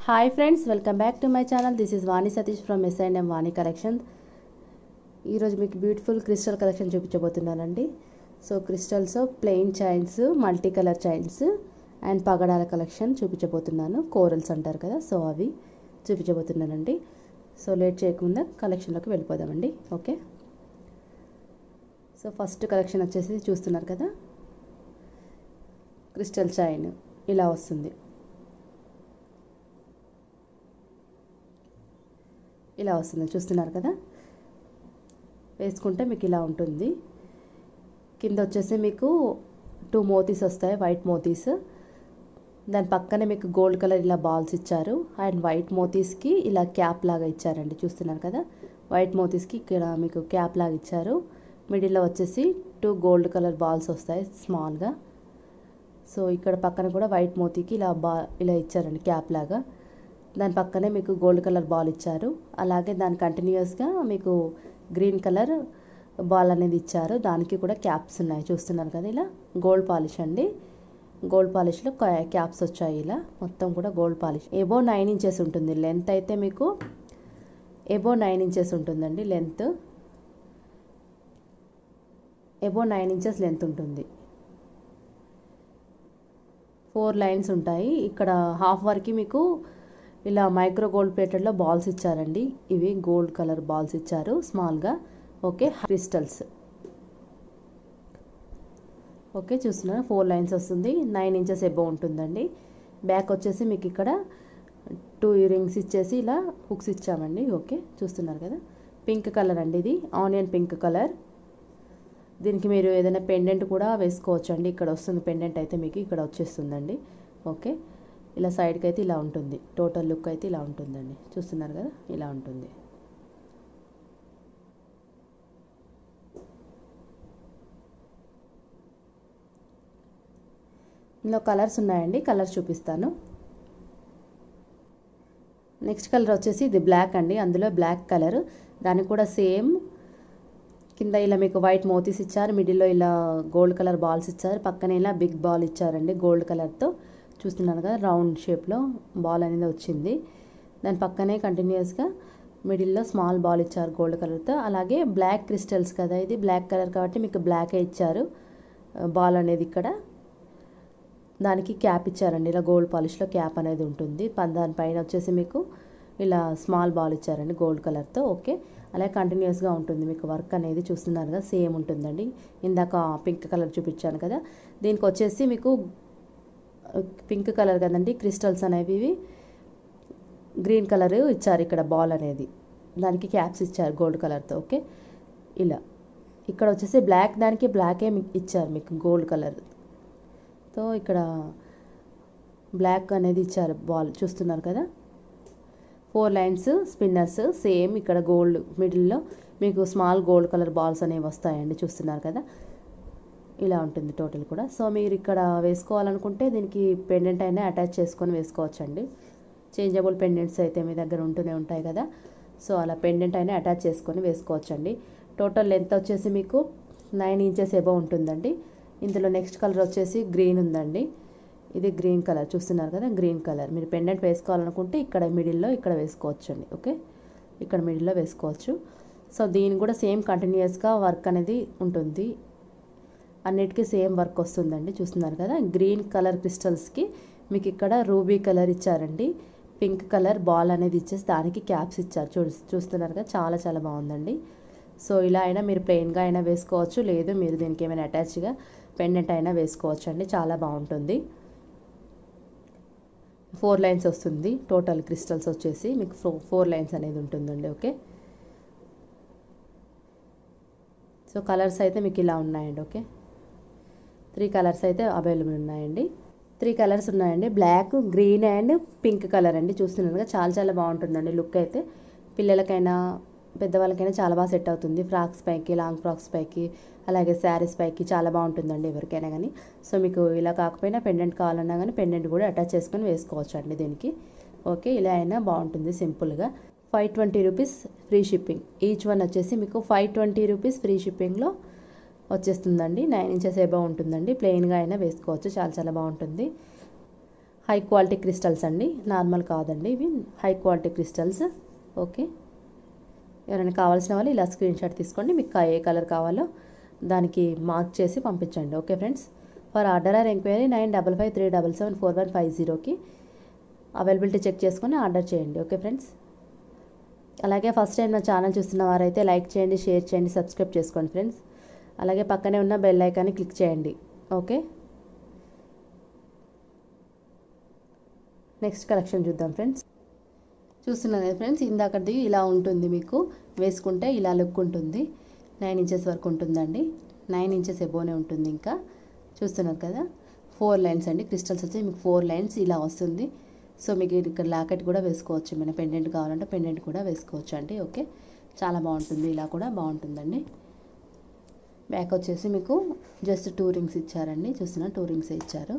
hi friends welcome back to my channel this is Vani Satish from S and M Vani collection ఈరోజు మీకు beautiful crystal collection చూపించబోతున్నానండి so crystals plain chains multi colour chains and పగడాల collection చూపించబోతున్నాను corals అంటారు కదా so అవి చూపించబోతున్నానండి so late చేయకుండా కలెక్షన్లోకి వెళ్ళిపోదామండి ఓకే సో ఫస్ట్ కలెక్షన్ వచ్చేసి చూస్తున్నారు కదా క్రిస్టల్ చైన్ ఇలా వస్తుంది ఇలా వస్తుంది చూస్తున్నారు కదా వేసుకుంటే మీకు ఇలా ఉంటుంది కింద వచ్చేసి మీకు టూ మోతీస్ వస్తాయి వైట్ మోతీస్ దాని పక్కనే మీకు గోల్డ్ కలర్ ఇలా బాల్స్ ఇచ్చారు అండ్ వైట్ మోతీస్కి ఇలా క్యాప్ లాగా ఇచ్చారండి చూస్తున్నారు కదా వైట్ మోతీస్కి ఇక్కడ మీకు క్యాప్ లాగా ఇచ్చారు మిడిల్లో వచ్చేసి టూ గోల్డ్ కలర్ బాల్స్ వస్తాయి స్మాల్గా సో ఇక్కడ పక్కన కూడా వైట్ మోతీకి ఇలా బా ఇలా ఇచ్చారండి క్యాప్ లాగా దాని పక్కనే మీకు గోల్డ్ కలర్ బాల్ ఇచ్చారు అలాగే దాని కంటిన్యూస్గా మీకు గ్రీన్ కలర్ బాల్ అనేది ఇచ్చారు దానికి కూడా క్యాప్స్ ఉన్నాయి చూస్తున్నారు కదా ఇలా గోల్డ్ పాలిష్ అండి గోల్డ్ పాలిష్లో క్యాప్స్ వచ్చాయి ఇలా మొత్తం కూడా gold polish above nine inches ఉంటుంది లెంత్ అయితే మీకు ఎబో నైన్ ఇంచెస్ ఉంటుందండి length above nine inches length ఉంటుంది ఫోర్ లైన్స్ ఉంటాయి ఇక్కడ హాఫ్ వరకు మీకు ఇలా మైక్రో గోల్డ్ ప్లేటెడ్లో బాల్స్ ఇచ్చారండి ఇవి గోల్డ్ కలర్ బాల్స్ ఇచ్చారు స్మాల్గా ఓకే క్రిస్టల్స్ ఓకే చూస్తున్నారు ఫోర్ లైన్స్ వస్తుంది నైన్ ఇంచెస్ ఎబో ఉంటుందండి బ్యాక్ వచ్చేసి మీకు ఇక్కడ టూ రింగ్స్ ఇచ్చేసి ఇలా హుక్స్ ఇచ్చామండి ఓకే చూస్తున్నారు కదా పింక్ కలర్ అండి ఇది ఆనియన్ పింక్ కలర్ దీనికి మీరు ఏదైనా పెండెంట్ కూడా వేసుకోవచ్చు అండి ఇక్కడ వస్తుంది పెండెంట్ అయితే మీకు ఇక్కడ వచ్చేస్తుందండి ఓకే ఇలా సైడ్కి అయితే ఇలా ఉంటుంది టోటల్ లుక్ అయితే ఇలా ఉంటుందండి చూస్తున్నారు కదా ఇలా ఉంటుంది ఇందులో కలర్స్ ఉన్నాయండి కలర్స్ చూపిస్తాను నెక్స్ట్ కలర్ వచ్చేసి ఇది బ్లాక్ అండి అందులో బ్లాక్ కలర్ దానికి కూడా సేమ్ కింద ఇలా మీకు వైట్ మోతీస్ ఇచ్చారు మిడిల్లో ఇలా గోల్డ్ కలర్ బాల్స్ ఇచ్చారు పక్కన ఇలా బిగ్ బాల్ ఇచ్చారండి గోల్డ్ కలర్తో చూస్తున్నాను కదా రౌండ్ షేప్లో బాల్ అనేది వచ్చింది దాని పక్కనే కంటిన్యూస్గా మిడిల్లో స్మాల్ బాల్ ఇచ్చారు గోల్డ్ కలర్తో అలాగే బ్లాక్ క్రిస్టల్స్ కదా ఇది బ్లాక్ కలర్ కాబట్టి మీకు బ్లాకే ఇచ్చారు బాల్ అనేది ఇక్కడ దానికి క్యాప్ ఇచ్చారండి ఇలా గోల్డ్ పాలిష్లో క్యాప్ అనేది ఉంటుంది దానిపైన వచ్చేసి మీకు ఇలా స్మాల్ బాల్ ఇచ్చారండి గోల్డ్ కలర్తో ఓకే అలాగే కంటిన్యూస్గా ఉంటుంది మీకు వర్క్ అనేది చూస్తున్నారు కదా సేమ్ ఉంటుందండి ఇందాక పింక్ కలర్ చూపించాను కదా దీనికి వచ్చేసి మీకు పింక్ కలర్ కదండి క్రిస్టల్స్ అనేవి ఇవి గ్రీన్ కలర్ ఇచ్చారు ఇక్కడ బాల్ అనేది దానికి క్యాప్స్ ఇచ్చారు గోల్డ్ కలర్తో ఓకే ఇలా ఇక్కడ వచ్చేసి బ్లాక్ దానికి బ్లాకే ఇచ్చారు మీకు గోల్డ్ కలర్ తో ఇక్కడ బ్లాక్ అనేది ఇచ్చారు బాల్ చూస్తున్నారు కదా ఫోర్ లైన్స్ స్పిన్నర్స్ సేమ్ ఇక్కడ గోల్డ్ మిడిల్లో మీకు స్మాల్ గోల్డ్ కలర్ బాల్స్ అనేవి వస్తాయండి చూస్తున్నారు కదా ఇలా ఉంటుంది టోటల్ కూడా సో మీరు ఇక్కడ వేసుకోవాలనుకుంటే దీనికి పెండెంట్ అయినా అటాచ్ చేసుకొని వేసుకోవచ్చండి చేంజబుల్ పెండెంట్స్ అయితే మీ దగ్గర ఉంటూనే ఉంటాయి కదా సో అలా పెండెంట్ అయినా అటాచ్ చేసుకొని వేసుకోవచ్చండి టోటల్ లెంత్ వచ్చేసి మీకు నైన్ ఇంచెస్ ఎబో ఉంటుందండి ఇందులో నెక్స్ట్ కలర్ వచ్చేసి గ్రీన్ ఉందండి ఇది గ్రీన్ కలర్ చూస్తున్నారు కదా గ్రీన్ కలర్ మీరు పెండెంట్ వేసుకోవాలనుకుంటే ఇక్కడ మిడిల్లో ఇక్కడ వేసుకోవచ్చు అండి ఓకే ఇక్కడ మిడిల్లో వేసుకోవచ్చు సో దీని కూడా సేమ్ కంటిన్యూస్గా వర్క్ అనేది ఉంటుంది అన్నిటికీ సేమ్ వర్క్ వస్తుందండి చూస్తున్నారు కదా గ్రీన్ కలర్ క్రిస్టల్స్కి మీకు ఇక్కడ రూబీ కలర్ ఇచ్చారండి పింక్ కలర్ బాల్ అనేది ఇచ్చేసి దానికి క్యాప్స్ ఇచ్చారు చూ చూస్తున్నారు కదా చాలా చాలా బాగుందండి సో ఇలా అయినా మీరు ప్లెయిన్గా అయినా వేసుకోవచ్చు లేదు మీరు దీనికి ఏమైనా అటాచ్గా పెండెంట్ అయినా వేసుకోవచ్చు అండి చాలా బాగుంటుంది ఫోర్ లైన్స్ వస్తుంది టోటల్ క్రిస్టల్స్ వచ్చేసి మీకు ఫోర్ లైన్స్ అనేది ఉంటుందండి ఓకే సో కలర్స్ అయితే మీకు ఇలా ఉన్నాయండి ఓకే త్రీ కలర్స్ అయితే అవైలబుల్ ఉన్నాయండి త్రీ కలర్స్ ఉన్నాయండి black green and pink colour అండి చూస్తున్నారుగా చాలా చాలా బాగుంటుందండి లుక్ అయితే పిల్లలకైనా పెద్దవాళ్ళకైనా చాలా బాగా సెట్ అవుతుంది ఫ్రాక్స్ పైకి లాంగ్ ఫ్రాక్స్ పైకి అలాగే శారీస్ పైకి చాలా బాగుంటుందండి ఎవరికైనా కానీ సో మీకు ఇలా కాకపోయినా పెండెంట్ కావాలన్నా కానీ పెండెంట్ కూడా అటాచ్ చేసుకొని వేసుకోవచ్చు అండి దీనికి ఓకే ఇలా అయినా బాగుంటుంది సింపుల్గా five twenty rupees free shipping each one వచ్చేసి మీకు ఫైవ్ ట్వంటీ రూపీస్ ఫ్రీ షిప్పింగ్లో వచ్చేస్తుందండి నైన్ ఇంచెస్ ఏబో ఉంటుందండి ప్లెయిన్గా అయినా వేసుకోవచ్చు చాలా చాలా బాగుంటుంది హై క్వాలిటీ క్రిస్టల్స్ అండి నార్మల్ కాదండి ఇవి హై క్వాలిటీ క్రిస్టల్స్ ఓకే ఎవరైనా కావాల్సిన వాళ్ళు ఇలా స్క్రీన్ షాట్ తీసుకోండి మీకు ఏ కలర్ కావాలో దానికి మార్క్ చేసి పంపించండి okay friends for order or enquiry nine double five three double seven four one five జీరోకి అవైలబిలిటీ చెక్ చేసుకొని ఆర్డర్ చేయండి ఓకే ఫ్రెండ్స్ అలాగే ఫస్ట్ టైం నా ఛానల్ చూస్తున్న వారైతే లైక్ చేయండి షేర్ చేయండి సబ్స్క్రైబ్ చేసుకోండి ఫ్రెండ్స్ అలాగే పక్కనే ఉన్న బెల్ ఐకాన్ని క్లిక్ చేయండి ఓకే నెక్స్ట్ కలెక్షన్ చూద్దాం ఫ్రెండ్స్ చూస్తున్నారు కదా ఫ్రెండ్స్ ఇందాకది ఇలా ఉంటుంది మీకు వేసుకుంటే ఇలా లుక్ ఉంటుంది నైన్ ఇంచెస్ వరకు ఉంటుందండి నైన్ ఇంచెస్ ఎబోనే ఉంటుంది ఇంకా చూస్తున్నారు కదా ఫోర్ లైన్స్ అండి క్రిస్టల్స్ వచ్చి మీకు ఫోర్ లైన్స్ ఇలా వస్తుంది సో మీకు ఇక్కడ లాకెట్ కూడా వేసుకోవచ్చు మన పెండెంట్ కావాలంటే పెండెంట్ కూడా వేసుకోవచ్చు అండి ఓకే చాలా బాగుంటుంది ఇలా కూడా బాగుంటుందండి బ్యాక్ వచ్చేసి మీకు జస్ట్ టూ రింగ్స్ ఇచ్చారండి చూస్తున్నా టూ రింగ్స్ ఇచ్చారు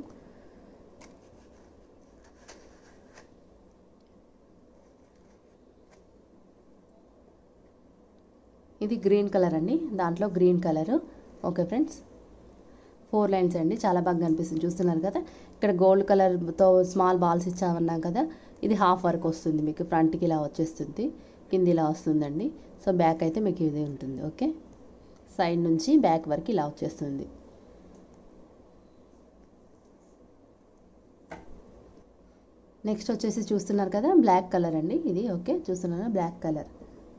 ఇది గ్రీన్ కలర్ అండి దాంట్లో green colour okay friends four lines అండి చాలా బాగా కనిపిస్తుంది చూస్తున్నారు కదా ఇక్కడ గోల్డ్ కలర్తో స్మాల్ బాల్స్ ఇచ్చామన్నాం కదా ఇది హాఫ్ వర్క్ వస్తుంది మీకు ఫ్రంట్కి ఇలా వచ్చేస్తుంది కింద ఇలా వస్తుందండి సో బ్యాక్ అయితే మీకు ఇది ఉంటుంది ఓకే సైడ్ నుంచి బ్యాక్ వరకు ఇలా వచ్చేస్తుంది నెక్స్ట్ వచ్చేసి చూస్తున్నారు కదా బ్లాక్ కలర్ అండి ఇది ఓకే చూస్తున్నారా black colour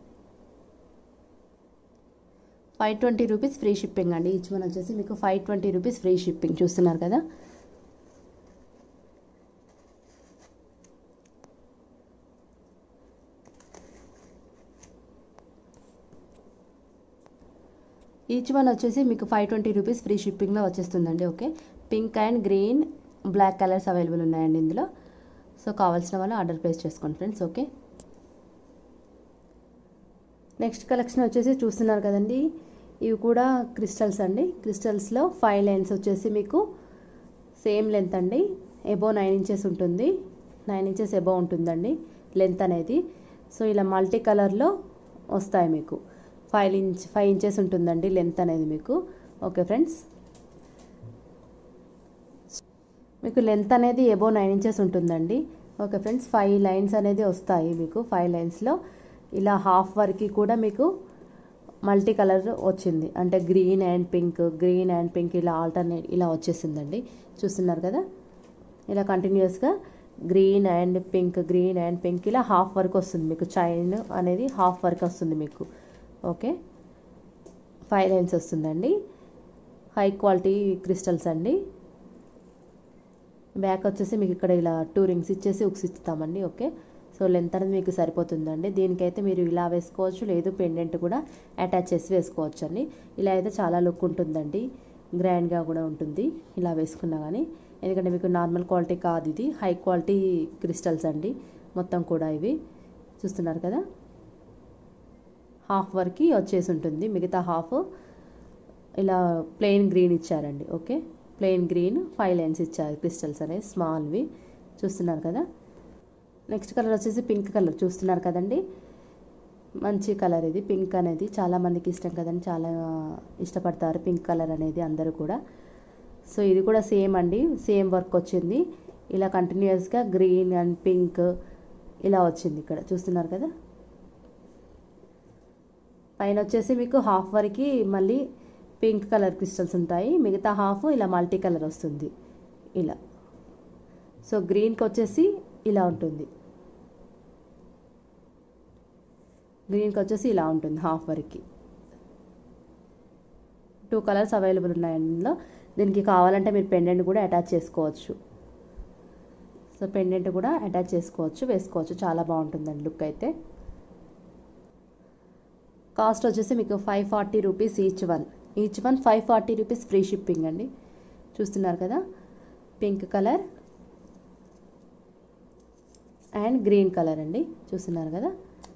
five twenty rupees free shipping అండి ఈచ్ వన్ వచ్చేసి మీకు five twenty rupees free shipping చూస్తున్నారు కదా ఈచ్ వన్ వచ్చేసి మీకు ఫైవ్ ట్వంటీ రూపీస్ ఫ్రీ షిప్పింగ్లో వచ్చేస్తుందండి okay pink and green black colours available ఉన్నాయండి ఇందులో సో కావాల్సిన వాళ్ళు ఆర్డర్ ప్లేస్ చేసుకోండి ఫ్రెండ్స్ ఓకే నెక్స్ట్ కలెక్షన్ వచ్చేసి చూస్తున్నారు కదండి ఇవి కూడా క్రిస్టల్స్ అండి క్రిస్టల్స్లో ఫైవ్ లైన్స్ వచ్చేసి మీకు సేమ్ లెంత్ అండి ఎబో నైన్ ఇంచెస్ ఉంటుంది నైన్ ఇంచెస్ ఎబో ఉంటుందండి లెంత్ అనేది సో ఇలా మల్టీ కలర్లో వస్తాయి మీకు ఫైవ్ ఇంచ్ ఫైవ్ ఇంచెస్ ఉంటుందండి లెంత్ అనేది మీకు ఓకే ఫ్రెండ్స్ మీకు లెంత్ అనేది ఎబో నైన్ ఇంచెస్ ఉంటుందండి ఓకే ఫ్రెండ్స్ ఫైవ్ లైన్స్ అనేది వస్తాయి మీకు ఫైవ్ లైన్స్లో ఇలా హాఫ్ వరకు కూడా మీకు మల్టీ కలర్ వచ్చింది అంటే green and pink green and pink ఇలా ఆల్టర్నేట్ ఇలా వచ్చేసిందండి చూస్తున్నారు కదా ఇలా కంటిన్యూస్గా green and pink green and pink ఇలా హాఫ్ వరకు వస్తుంది మీకు చైన్ అనేది హాఫ్ వరకు వస్తుంది మీకు ఓకే ఫైవ్ లైన్స్ వస్తుందండి హై క్వాలిటీ క్రిస్టల్స్ అండి బ్యాక్ వచ్చేసి మీకు ఇక్కడ ఇలా టూ రింగ్స్ ఇచ్చేసి ఉక్స్ ఇస్తామండి ఓకే సో లెంత్ అనేది మీకు సరిపోతుందండి దీనికైతే మీరు ఇలా వేసుకోవచ్చు లేదు పెండెంట్ కూడా అటాచ్ చేసి వేసుకోవచ్చు అండి ఇలా అయితే చాలా లుక్ ఉంటుందండి గ్రాండ్గా కూడా ఉంటుంది ఇలా వేసుకున్నా కానీ ఎందుకంటే మీకు నార్మల్ క్వాలిటీ కాదు ఇది హై క్వాలిటీ క్రిస్టల్స్ అండి మొత్తం కూడా ఇవి చూస్తున్నారు కదా హాఫ్ వరకు వచ్చేసి ఉంటుంది మిగతా హాఫ్ ఇలా ప్లెయిన్ గ్రీన్ ఇచ్చారండి okay plain green five lines ఇచ్చారు క్రిస్టల్స్ అనేవి స్మాల్వి చూస్తున్నారు కదా నెక్స్ట్ కలర్ వచ్చేసి పింక్ కలర్ చూస్తున్నారు కదండి మంచి కలర్ ఇది పింక్ అనేది చాలా మందికి ఇష్టం కదండి చాలా ఇష్టపడతారు పింక్ కలర్ అనేది అందరూ కూడా సో ఇది కూడా సేమ్ అండి సేమ్ వర్క్ వచ్చింది ఇలా కంటిన్యూస్గా గ్రీన్ అండ్ పింక్ ఇలా వచ్చింది ఇక్కడ చూస్తున్నారు కదా పైన వచ్చేసి మీకు హాఫ్ వరకు మళ్ళీ పింక్ కలర్ క్రిస్టల్స్ ఉంటాయి మిగతా హాఫ్ ఇలా మల్టీ కలర్ వస్తుంది ఇలా సో గ్రీన్కి వచ్చేసి ఇలా ఉంటుంది గ్రీన్కి వచ్చేసి ఇలా ఉంటుంది హాఫ్ వరకు టూ కలర్స్ అవైలబుల్ ఉన్నాయి అందులో దీనికి కావాలంటే మీరు పెండెంట్ కూడా అటాచ్ చేసుకోవచ్చు సో పెండెంట్ కూడా అటాచ్ చేసుకోవచ్చు వేసుకోవచ్చు చాలా బాగుంటుందండి లుక్ అయితే కాస్ట్ వచ్చేసి మీకు five forty rupees each one each one five forty rupees free shipping అండి చూస్తున్నారు కదా pink colour and green colour అండి చూస్తున్నారు కదా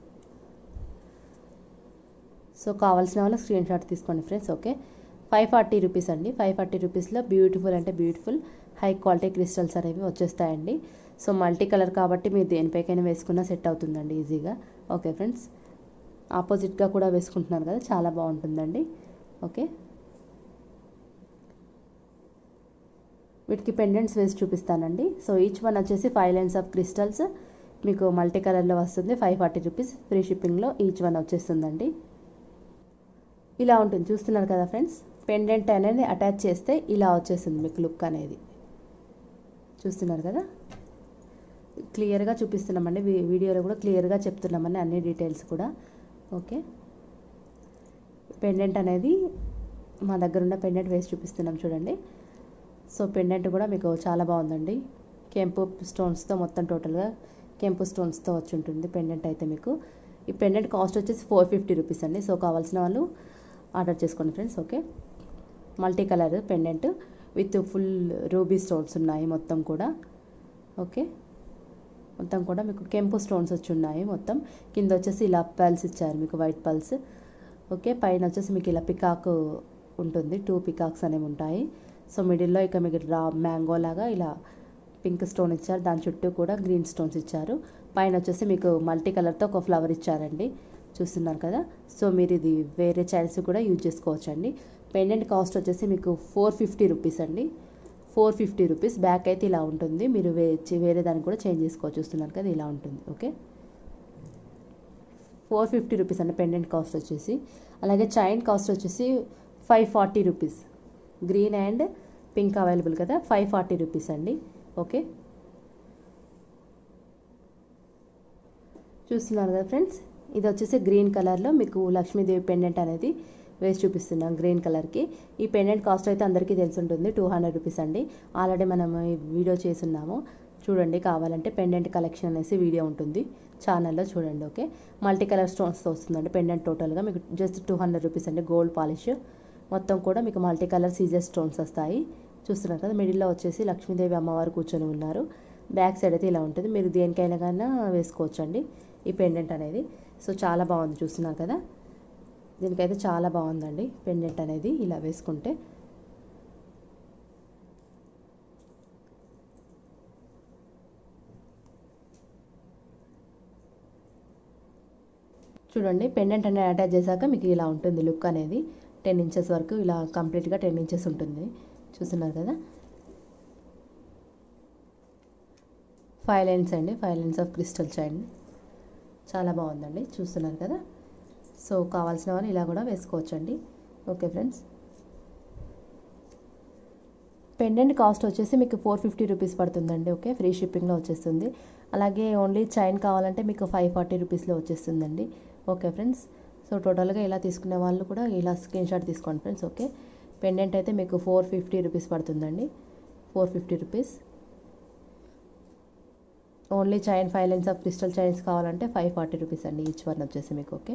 సో కావాల్సిన వాళ్ళు స్క్రీన్ షాట్ తీసుకోండి friends okay five forty rupees అండి ఫైవ్ ఫార్టీ రూపీస్లో బ్యూటిఫుల్ అంటే బ్యూటిఫుల్ హై క్వాలిటీ క్రిస్టల్స్ అనేవి వచ్చేస్తాయండి సో మల్టీ కలర్ కాబట్టి మీరు దేనిపైకైనా వేసుకున్నా సెట్ అవుతుందండి ఈజీగా ఓకే ఫ్రెండ్స్ ఆపోజిట్గా కూడా వేసుకుంటున్నారు కదా చాలా బాగుంటుందండి ఓకే వీటికి పెండెంట్స్ వేసి చూపిస్తానండి సో ఈచ్ వన్ వచ్చేసి ఫైవ్ లైన్స్ ఆఫ్ క్రిస్టల్స్ మీకు మల్టీ కలర్లో వస్తుంది ఫైవ్ ఫార్టీ రూపీస్ ఫ్రీ షిప్పింగ్లో ఈచ్ వన్ వచ్చేస్తుందండి ఇలా ఉంటుంది చూస్తున్నారు కదా ఫ్రెండ్స్ పెండెంట్ అనేది అటాచ్ చేస్తే ఇలా వచ్చేస్తుంది మీకు లుక్ అనేది చూస్తున్నారు కదా క్లియర్గా చూపిస్తున్నామండి వీడియోలో కూడా క్లియర్గా చెప్తున్నామండి అన్ని డీటెయిల్స్ కూడా ఓకే పెండెంట్ అనేది మా దగ్గర ఉన్న పెండెంట్ వేసి చూపిస్తున్నాం చూడండి సో పెండెంట్ కూడా మీకు చాలా బాగుందండి కెంపు స్టోన్స్తో మొత్తం టోటల్గా కెంపు స్టోన్స్తో వచ్చి ఉంటుంది పెండెంట్ అయితే మీకు ఈ పెండెంట్ కాస్ట్ వచ్చేసి ఫోర్ ఫిఫ్టీ రూపీస్ అండి సో కావాల్సిన వాళ్ళు ఆర్డర్ చేసుకోండి friends okay multi colour pendant with full ruby stones ఉన్నాయి మొత్తం కూడా ఓకే మొత్తం కూడా మీకు కెంపు స్టోన్స్ వచ్చి ఉన్నాయి మొత్తం కింద వచ్చేసి ఇలా పల్స్ ఇచ్చారు మీకు వైట్ పల్స్ ఓకే పైన వచ్చేసి మీకు ఇలా పికాక్ ఉంటుంది టూ పికాక్స్ అనేవి ఉంటాయి సో మిడిల్లో ఇక మీకు రా మ్యాంగో లాగా ఇలా పింక్ స్టోన్ ఇచ్చారు దాని చుట్టూ కూడా గ్రీన్ స్టోన్స్ ఇచ్చారు పైన వచ్చేసి మీకు మల్టీ కలర్తో ఒక ఫ్లవర్ ఇచ్చారండి చూస్తున్నారు కదా సో మీరు ఇది వేరే చైల్డ్స్ కూడా యూజ్ చేసుకోవచ్చు అండి పెండెంట్ కాస్ట్ వచ్చేసి మీకు ఫోర్ ఫిఫ్టీ రూపీస్ అండి ఫోర్ ఫిఫ్టీ రూపీస్ బ్యాక్ అయితే ఇలా ఉంటుంది మీరు వే వేరే దానికి కూడా చేంజ్ చేసుకోవచ్చు చూస్తున్నారు కదా ఇలా ఉంటుంది ఓకే ఫోర్ ఫిఫ్టీ రూపీస్ అండి పెండెంట్ కాస్ట్ వచ్చేసి అలాగే చైన్ కాస్ట్ వచ్చేసి five forty rupees green and pink available కదా ఫైవ్ ఫార్టీ రూపీస్ అండి ఓకే చూస్తున్నారు కదా ఫ్రెండ్స్ ఇది వచ్చేసి గ్రీన్ కలర్లో మీకు లక్ష్మీదేవి పెండెంట్ అనేది వేసి చూపిస్తున్నాం గ్రీన్ కలర్కి ఈ పెండెంట్ కాస్ట్ అయితే అందరికీ తెలిసి ఉంటుంది టూ హండ్రెడ్ రూపీస్ అండి ఆల్రెడీ మనం ఈ వీడియో చేస్తున్నాము చూడండి కావాలంటే పెండెంట్ కలెక్షన్ అనేసి వీడియో ఉంటుంది ఛానల్లో చూడండి ఓకే మల్టీ కలర్ స్టోన్స్తో వస్తుందండి పెండెంట్ టోటల్గా మీకు జస్ట్ టూ హండ్రెడ్ రూపీస్ అండి గోల్డ్ పాలిష్ మొత్తం కూడా మీకు మల్టీ కలర్ సీజర్ స్టోన్స్ వస్తాయి చూస్తున్నారు కదా మిడిల్లో వచ్చేసి లక్ష్మీదేవి అమ్మవారు కూర్చొని ఉన్నారు బ్యాక్ సైడ్ అయితే ఇలా ఉంటుంది మీరు దేనికైనా కానీ వేసుకోవచ్చు అండి ఈ పెండెంట్ అనేది సో చాలా బాగుంది చూస్తున్నారు కదా దీనికైతే చాలా బాగుందండి పెండెంట్ అనేది ఇలా వేసుకుంటే చూడండి పెండెంట్ అనేది అటాచ్ చేశాక మీకు ఇలా ఉంటుంది లుక్ అనేది టెన్ ఇంచెస్ వరకు ఇలా కంప్లీట్గా టెన్ ఇంచెస్ ఉంటుంది చూస్తున్నారు కదా ఫైవ్ లైన్స్ అండి five lines of crystal chain చాలా బాగుందండి చూస్తున్నారు కదా సో కావాల్సిన వాళ్ళు ఇలా కూడా వేసుకోవచ్చండి ఓకే ఫ్రెండ్స్ పెండెంట్ కాస్ట్ వచ్చేసి మీకు ఫోర్ ఫిఫ్టీ రూపీస్ పడుతుందండి ఓకే ఫ్రీ షిప్పింగ్లో వచ్చేస్తుంది అలాగే ఓన్లీ చైన్ కావాలంటే మీకు ఫైవ్ ఫార్టీ రూపీస్లో వచ్చేస్తుందండి ఓకే ఫ్రెండ్స్ సో టోటల్గా ఇలా తీసుకునే వాళ్ళు కూడా ఇలా స్క్రీన్ షాట్ తీసుకోండి ఫ్రెండ్స్ ఓకే పెండెంట్ అయితే మీకు ఫోర్ ఫిఫ్టీ రూపీస్ పడుతుందండి four fifty rupees only chain five lines of crystal chains కావాలంటే ఫైవ్ ఫార్టీ రూపీస్ అండి ఈచ్ వన్ వచ్చేసి మీకు ఓకే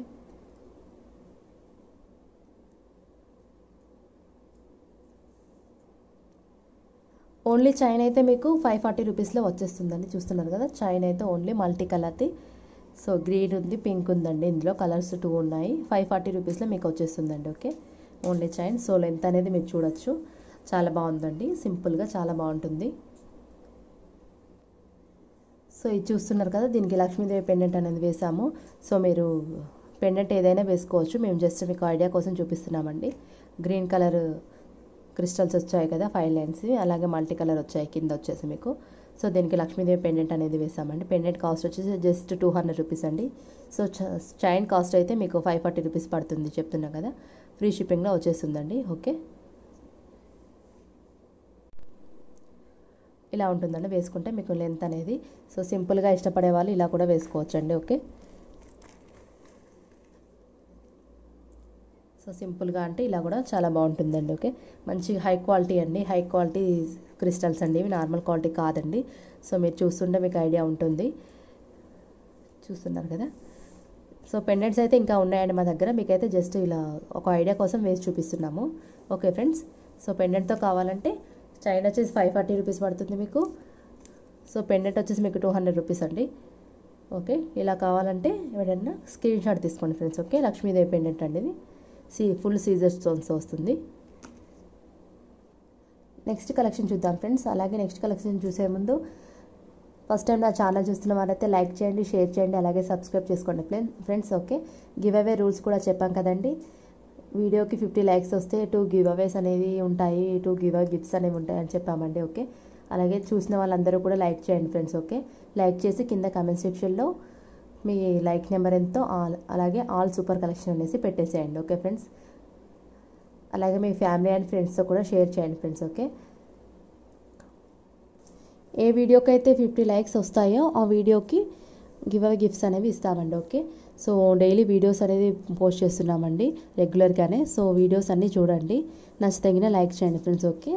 ఓన్లీ చైన్ అయితే మీకు ఫైవ్ ఫార్టీ రూపీస్లో వచ్చేస్తుందండి చూస్తున్నారు కదా చైన్ అయితే ఓన్లీ మల్టీ కలర్ది సో గ్రీన్ ఉంది పింక్ ఉందండి ఇందులో కలర్స్ టూ ఉన్నాయి ఫైవ్ ఫార్టీ రూపీస్లో మీకు వచ్చేస్తుందండి okay only chain so length అనేది మీరు చూడొచ్చు చాలా బాగుందండి సింపుల్గా చాలా బాగుంటుంది సో ఇది చూస్తున్నారు కదా దీనికి లక్ష్మీదేవి పెండెంట్ అనేది వేసాము సో మీరు పెండెంట్ ఏదైనా వేసుకోవచ్చు మేము జస్ట్ మీకు ఐడియా కోసం చూపిస్తున్నామండి గ్రీన్ కలర్ క్రిస్టల్స్ వచ్చాయి కదా ఫైవ్ లైన్స్ అలాగే మల్టీ కలర్ వచ్చాయి కింద వచ్చేసి మీకు సో దీనికి లక్ష్మీదేవి పెండెంట్ అనేది వేసామండి పెండెంట్ కాస్ట్ వచ్చేసి జస్ట్ టూ హండ్రెడ్ రూపీస్ అండి సో చైన్ కాస్ట్ అయితే మీకు ఫైవ్ ఫార్టీ రూపీస్ పడుతుంది చెప్తున్నా కదా ఫ్రీ షిప్పింగ్లో వచ్చేస్తుందండి ఓకే ఇలా ఉంటుందండి వేసుకుంటే మీకు లెంత్ అనేది సో సింపుల్గా ఇష్టపడే వాళ్ళు ఇలా కూడా వేసుకోవచ్చండి ఓకే సో సింపుల్గా అంటే ఇలా కూడా చాలా బాగుంటుందండి ఓకే మంచి హై క్వాలిటీ అండి హై క్వాలిటీ క్రిస్టల్స్ అండి ఇవి నార్మల్ క్వాలిటీ కాదండి సో మీరు చూస్తుంటే మీకు ఐడియా ఉంటుంది చూస్తున్నారు కదా సో పెండెంట్స్ అయితే ఇంకా ఉన్నాయండి మా దగ్గర మీకైతే జస్ట్ ఇలా ఒక ఐడియా కోసం వేసి చూపిస్తున్నాము ఓకే ఫ్రెండ్స్ సో పెండెంట్తో కావాలంటే చైన్ వచ్చేసి ఫైవ్ ఫార్టీ రూపీస్ పడుతుంది మీకు సో పెండెంట్ వచ్చేసి మీకు టూ హండ్రెడ్ రూపీస్ అండి ఓకే ఇలా కావాలంటే ఎవరైనా స్క్రీన్ షాట్ తీసుకోండి ఫ్రెండ్స్ ఓకే లక్ష్మీదేవి పెండెంట్ అండి ఇది సీ ఫుల్ సీజర్ స్టోన్స్ వస్తుంది నెక్స్ట్ కలెక్షన్ చూద్దాం ఫ్రెండ్స్ అలాగే నెక్స్ట్ కలెక్షన్ చూసే ముందు ఫస్ట్ టైం నా ఛానల్ చూస్తున్న వారైతే లైక్ చేయండి షేర్ చేయండి అలాగే సబ్స్క్రైబ్ చేసుకోండి friends okay giveaway rules కూడా చెప్పాం కదండి వీడియోకి ఫిఫ్టీ లైక్స్ వస్తే టూ గివ్ అవేస్ అనేవి ఉంటాయి టూ గివ్ అవే గిఫ్ట్స్ అనేవి ఉంటాయి అని చెప్పామండి ఓకే అలాగే చూసిన వాళ్ళందరూ కూడా లైక్ చేయండి ఫ్రెండ్స్ ఓకే లైక్ చేసి కింద కామెంట్ సెక్షన్లో మీ లైక్ నెంబర్ ఎంతో ఆల్ అలాగే ఆల్ సూపర్ కలెక్షన్ అనేసి పెట్టేసేయండి ఓకే ఫ్రెండ్స్ అలాగే మీ ఫ్యామిలీ అండ్ ఫ్రెండ్స్తో కూడా షేర్ చేయండి ఫ్రెండ్స్ ఓకే ఏ వీడియోకి అయితే ఫిఫ్టీ లైక్స్ వస్తాయో ఆ వీడియోకి గివ్ అవే గిఫ్ట్స్ అనేవి ఇస్తామండి ఓకే సో డైలీ వీడియోస్ అనేది పోస్ట్ చేస్తున్నామండి రెగ్యులర్గానే సో వీడియోస్ అన్నీ చూడండి నచ్చితగిన లైక్ చేయండి ఫ్రెండ్స్ ఓకే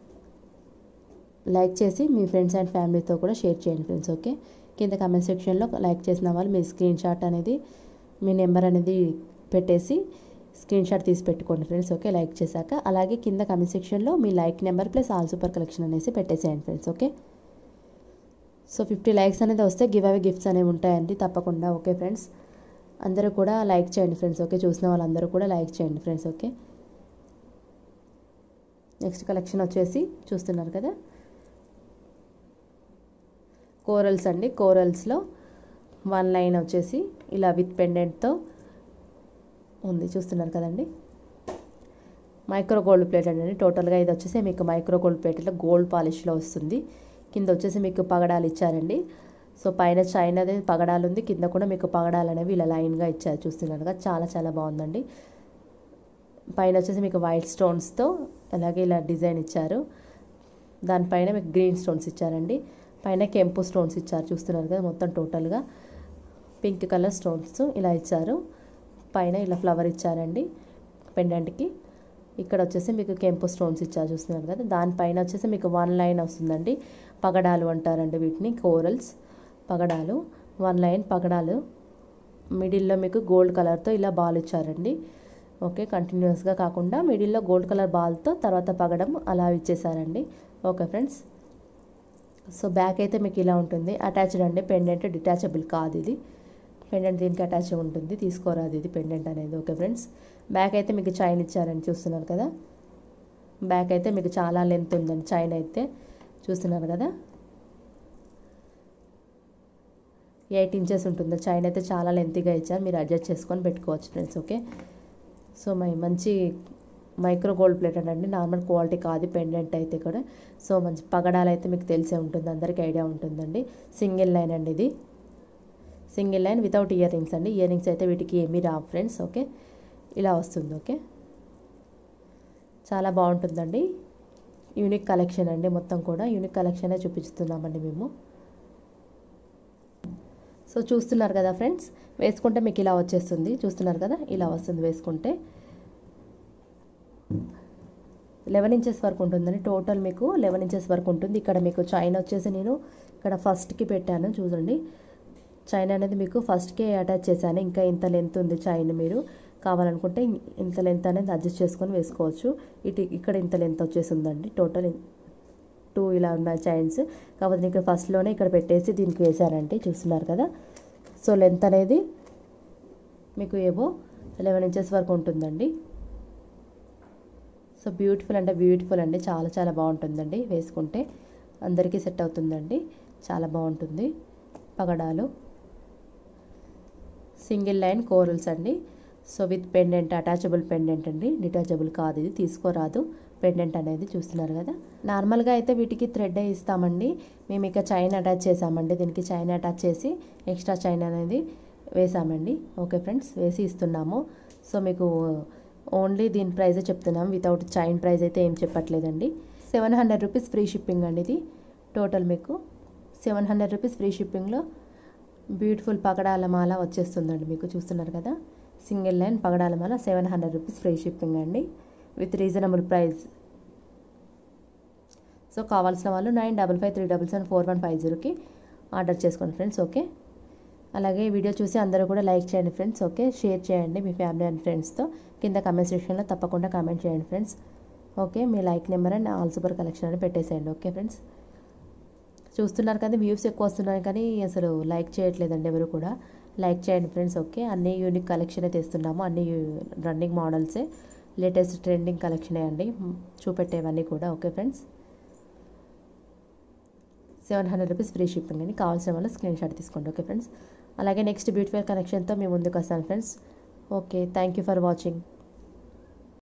లైక్ చేసి మీ ఫ్రెండ్స్ అండ్ ఫ్యామిలీతో కూడా షేర్ చేయండి ఫ్రెండ్స్ ఓకే కింద కమెంట్ సెక్షన్లో లైక్ చేసిన వాళ్ళు మీ స్క్రీన్ షాట్ అనేది మీ నెంబర్ అనేది పెట్టేసి స్క్రీన్ షాట్ తీసి పెట్టుకోండి ఫ్రెండ్స్ ఓకే లైక్ చేశాక అలాగే కింద కమెంట్ సెక్షన్లో మీ like number plus all super collection అనేసి పెట్టేసేయండి friends okay so fifty likes అనేది వస్తే గివ్ అవే గిఫ్ట్స్ అనేవి ఉంటాయండి తప్పకుండా ఓకే ఫ్రెండ్స్ అందరూ కూడా లైక్ చేయండి ఫ్రెండ్స్ ఓకే చూసిన వాళ్ళందరూ కూడా లైక్ చేయండి ఫ్రెండ్స్ ఓకే నెక్స్ట్ కలెక్షన్ వచ్చేసి చూస్తున్నారు కదా కోరల్స్ అండి కోరల్స్లో వన్ లైన్ వచ్చేసి ఇలా విత్ పెండెంట్తో ఉంది చూస్తున్నారు కదండి మైక్రో గోల్డ్ ప్లేట్ అండి టోటల్గా ఇది వచ్చేసి మీకు మైక్రో గోల్డ్ ప్లేట్లో గోల్డ్ పాలిష్లో వస్తుంది కింద వచ్చేసి మీకు పగడాలు ఇచ్చారండి సో పైన చైనాది పగడాలు ఉంది కింద కూడా మీకు పగడాలు అనేవి ఇలా లైన్గా ఇచ్చారు చూస్తున్నారు కదా చాలా చాలా బాగుందండి పైన వచ్చేసి మీకు వైట్ స్టోన్స్తో అలాగే ఇలా డిజైన్ ఇచ్చారు దానిపైన మీకు గ్రీన్ స్టోన్స్ ఇచ్చారండి పైన కెంపు స్టోన్స్ ఇచ్చారు చూస్తున్నారు కదా మొత్తం టోటల్గా పింక్ కలర్ స్టోన్స్ ఇలా ఇచ్చారు పైన ఇలా ఫ్లవర్ ఇచ్చారండి పెండెంట్కి ఇక్కడ వచ్చేసి మీకు కెంపు స్టోన్స్ ఇచ్చారు చూస్తున్నారు కదా దానిపైన వచ్చేసి మీకు వన్ లైన్ వస్తుందండి పగడాలు అంటారండి వీటిని కోరల్స్ పగడాలు వన్ లైన్ పగడాలు మిడిల్లో మీకు గోల్డ్ కలర్తో ఇలా బాల్ ఇచ్చారండి ఓకే కంటిన్యూస్గా కాకుండా మిడిల్లో గోల్డ్ కలర్ బాల్తో తర్వాత పగడం అలా ఇచ్చేసారండి ఓకే ఫ్రెండ్స్ సో బ్యాక్ అయితే మీకు ఇలా ఉంటుంది అటాచ్డ్ అండి పెండెంట్ డిటాచబుల్ కాదు ఇది పెండెంట్ దీనికి అటాచ్ ఉంటుంది తీసుకోరాదు ఇది పెండెంట్ అనేది ఓకే ఫ్రెండ్స్ బ్యాక్ అయితే మీకు చైన్ ఇచ్చారని చూస్తున్నారు కదా బ్యాక్ అయితే మీకు చాలా లెంత్ ఉందండి చైన్ అయితే చూస్తున్నారు కదా ఎయిట్ ఇంచెస్ ఉంటుంది చైన్ అయితే చాలా లెంతీగా ఇచ్చారు మీరు అడ్జస్ట్ చేసుకొని పెట్టుకోవచ్చు ఫ్రెండ్స్ ఓకే సో మై మంచి మైక్రో గోల్డ్ ప్లేట్ అండి నార్మల్ క్వాలిటీ కాదు పెండెంట్ అయితే కూడా సో మంచి పగడాలు అయితే మీకు తెలిసే ఉంటుంది అందరికీ ఐడియా ఉంటుందండి సింగిల్ లైన్ అండి ఇది single line without earrings అండి ఇయర్ రింగ్స్ అయితే వీటికి ఏమీ రావు ఫ్రెండ్స్ ఓకే ఇలా వస్తుంది ఓకే చాలా బాగుంటుందండి యూనిక్ కలెక్షన్ అండి మొత్తం కూడా యూనిక్ కలెక్షనే చూపిస్తున్నామండి మేము సో చూస్తున్నారు కదా ఫ్రెండ్స్ వేసుకుంటే మీకు ఇలా వచ్చేస్తుంది చూస్తున్నారు కదా ఇలా వస్తుంది వేసుకుంటే లెవెన్ ఇంచెస్ వరకు ఉంటుందండి టోటల్ మీకు లెవెన్ ఇంచెస్ వరకు ఉంటుంది ఇక్కడ మీకు చైన్ వచ్చేసి నేను ఇక్కడ ఫస్ట్కి పెట్టాను చూడండి చైన్ అనేది మీకు ఫస్ట్కే అటాచ్ చేశాను ఇంకా ఇంత లెంత్ ఉంది చైన్ మీరు కావాలనుకుంటే ఇంత లెంత్ అనేది అడ్జస్ట్ చేసుకొని వేసుకోవచ్చు ఇటు ఇక్కడ ఇంత లెంత్ వచ్చేసిందండి టోటల్ టూ ఇలా ఉన్నాయి చైన్స్ కాకపోతే నీకు ఫస్ట్లోనే ఇక్కడ పెట్టేసి దీనికి వేశారండి చూస్తున్నారు కదా సో లెంత్ అనేది మీకు ఏవో లెవెన్ ఇంచెస్ వరకు ఉంటుందండి సో బ్యూటిఫుల్ అంటే బ్యూటిఫుల్ అండి చాలా చాలా బాగుంటుందండి వేసుకుంటే అందరికీ సెట్ అవుతుందండి చాలా బాగుంటుంది పగడాలు సింగిల్ లైన్ కోరల్స్ అండి so with pendant attachable pendant అండి డిటాచబుల్ కాదు ఇది తీసుకోరాదు పెండెంట్ అనేది చూస్తున్నారు కదా నార్మల్గా అయితే వీటికి థ్రెడ్ ఇస్తామండి మేము ఇక చైన్ అటాచ్ చేసామండి దీనికి చైన్ అటాచ్ చేసి ఎక్స్ట్రా చైన్ అనేది వేసామండి ఓకే ఫ్రెండ్స్ వేసి ఇస్తున్నాము సో మీకు ఓన్లీ దీని ప్రైజే చెప్తున్నాం వితౌట్ చైన్ ప్రైస్ అయితే ఏం చెప్పట్లేదండి seven hundred rupees free shipping అండి ఇది టోటల్ మీకు సెవెన్ హండ్రెడ్ రూపీస్ ఫ్రీ షిప్పింగ్లో బ్యూటిఫుల్ పగడాల మాల వచ్చేస్తుందండి మీకు చూస్తున్నారు కదా సింగిల్ లైన్ పగడాల మాల seven hundred rupees free shipping అండి విత్ రీజనబుల్ ప్రైస్ సో కావాల్సిన వాళ్ళు nine double five three double seven four one five జీరోకి ఆర్డర్ చేసుకోండి ఫ్రెండ్స్ ఓకే అలాగే వీడియో చూసి అందరూ కూడా లైక్ చేయండి ఫ్రెండ్స్ ఓకే షేర్ చేయండి మీ ఫ్యామిలీ అండ్ ఫ్రెండ్స్తో కింద కమెంట్ సెక్షన్లో తప్పకుండా కామెంట్ చేయండి ఫ్రెండ్స్ ఓకే మీ like number and all super collection అని పెట్టేసేయండి ఓకే ఫ్రెండ్స్ చూస్తున్నారు కదా వ్యూస్ ఎక్కువ వస్తున్నాయి కానీ అసలు లైక్ చేయట్లేదండి ఎవరు కూడా లైక్ చేయండి ఫ్రెండ్స్ ఓకే అన్ని యూనిక్ కలెక్షనే తెస్తున్నాము అన్ని రన్నింగ్ మోడల్సే లేటెస్ట్ ట్రెండింగ్ కలెక్షనే అండి చూపెట్టేవన్నీ కూడా okay friends seven hundred rupees free shipping అండి కావాల్సిన వాళ్ళు స్క్రీన్ షాట్ తీసుకోండి ఓకే ఫ్రెండ్స్ అలాగే నెక్స్ట్ బ్యూటిఫుల్ కలెక్షన్తో మేము ముందుకు వస్తాను friends okay thank you for watching